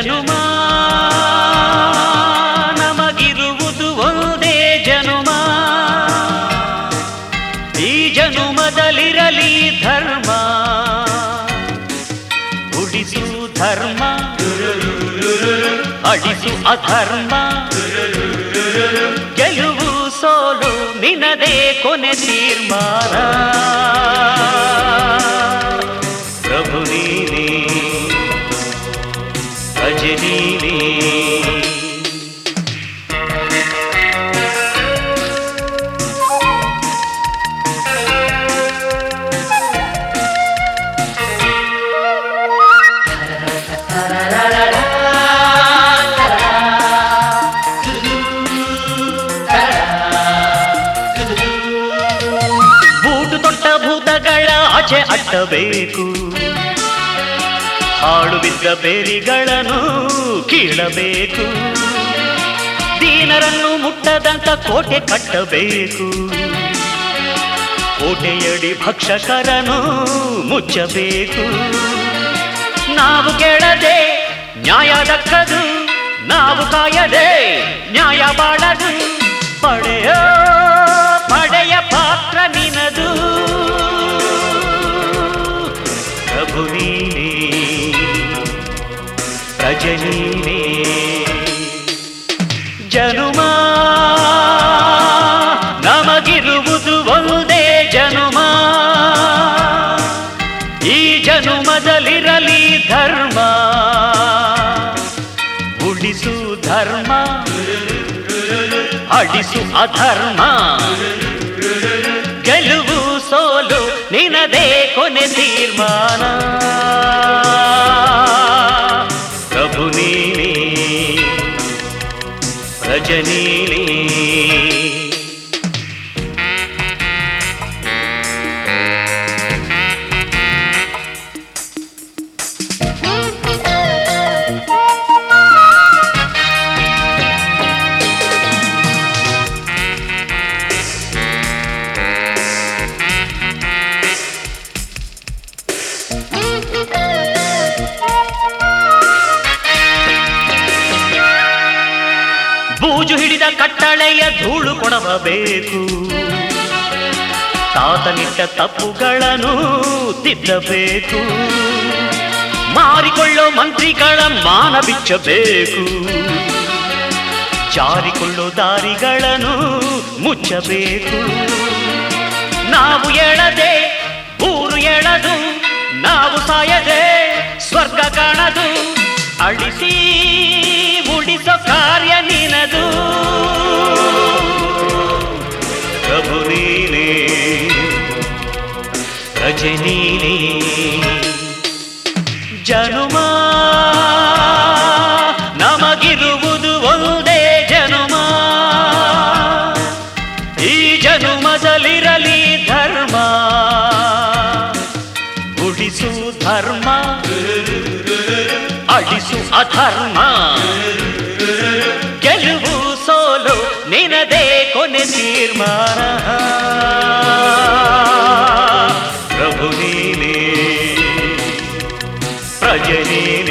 ಜನುಮ ನಮಗಿರುವುದು ಒಂದೇ ಜನುಮ ಈ ಜನುಮದಲ್ಲಿರಲಿ ಧರ್ಮ ಉಡಿಸು ಧರ್ಮ ಅಡಿಸು ಅಧರ್ಮ ಗೆಲುವು ಸೋಲು ನಿನದೇ ಕೊನೆ ತೀರ್ಮಾನ ಪ್ರಭು ನೀನೇ ಅಜ ನೀನೇ ಬೂಟು ತೊಟ್ಟ ಭೂತಗಳ ಆಚೆ ಅಟ್ಟಬೇಕು ಹಾಳು ಬಿದ್ದ ಬೇರಿಗಳನ್ನು ಕೀಳಬೇಕು ದೀನರನ್ನು ಮುಟ್ಟದಂತ ಕೋಟೆ ಕಟ್ಟಬೇಕು ಕೋಟೆಯಡಿ ಭಕ್ಷಕರನು ಮುಚ್ಚಬೇಕು ನಾವು ಕೇಳದೆ ನ್ಯಾಯ ದಕ್ಕದು ನಾವು ಕಾಯದೆ ನ್ಯಾಯ ಬಾಳದು ಪಡೆಯ ಪಡೆಯ ಪಾತ್ರ ನಿನದು ಪ್ರಭು ನೀನೇ ಪ್ರಜ ನೀನೇ ಜನುಮ ನಮಗಿರುವುದು ಒಂದೇ ಜನುಮ ಈ ಜನುಮದಲ್ಲಿರಲಿ ಧರ್ಮ ಉಳಿಸು ಧರ್ಮ ಅಡಿಸು ಅಧರ್ಮ ಗೆಲುವು ಸೋಲು ನಿನದೇ ಕೊನೆ ತೀರ್ಮಾನ ಪ್ರಭು ನೀನೇ ಪ್ರಜ ನೀನೇ ಬೂಜು ಹಿಡಿದ ಕಟ್ಟಳೆಯ ಧೂಳು ಕೊಡಬೇಕು ತಾತನಿಟ್ಟ ತಪ್ಪುಗಳನ್ನು ತಿದ್ದಬೇಕು ಮಾರಿಕೊಳ್ಳೋ ಮಂತ್ರಿಗಳ ಮಾನ ಬಿಚ್ಚಬೇಕು ಜಾರಿಕೊಳ್ಳೋ ದಾರಿಗಳನ್ನು ಮುಚ್ಚಬೇಕು ನಾವು ಎಳದೆ ಊರು ಎಳದು ನಾವು ಸಾಯದೆ ಸ್ವರ್ಗ ಕಾಣದು ಅಳಿಸಿ ಉಳಿಸೋ ಕಾರ್ಯ ನಿನದು ಪ್ರಭು ನೀನೇ ಪ್ರಜೆ ನೀನೇ ಜನುಮ ನಮಗಿರುವುದು ಒಂದೇ ಜನುಮ ಈ ಜನುಮದಲ್ಲಿರಲಿ ಧರ್ಮ ಉಳಿಸು ಧರ್ಮ ಅಳಿಸು ಅಧರ್ಮ ಗೆಲುವು ಸೋಲು ನಿನದೇ ಕೊನೆ ತೀರ್ಮಾನ ಪ್ರಭು ನೀನೇ ಪ್ರಜೆ ನೀನೇ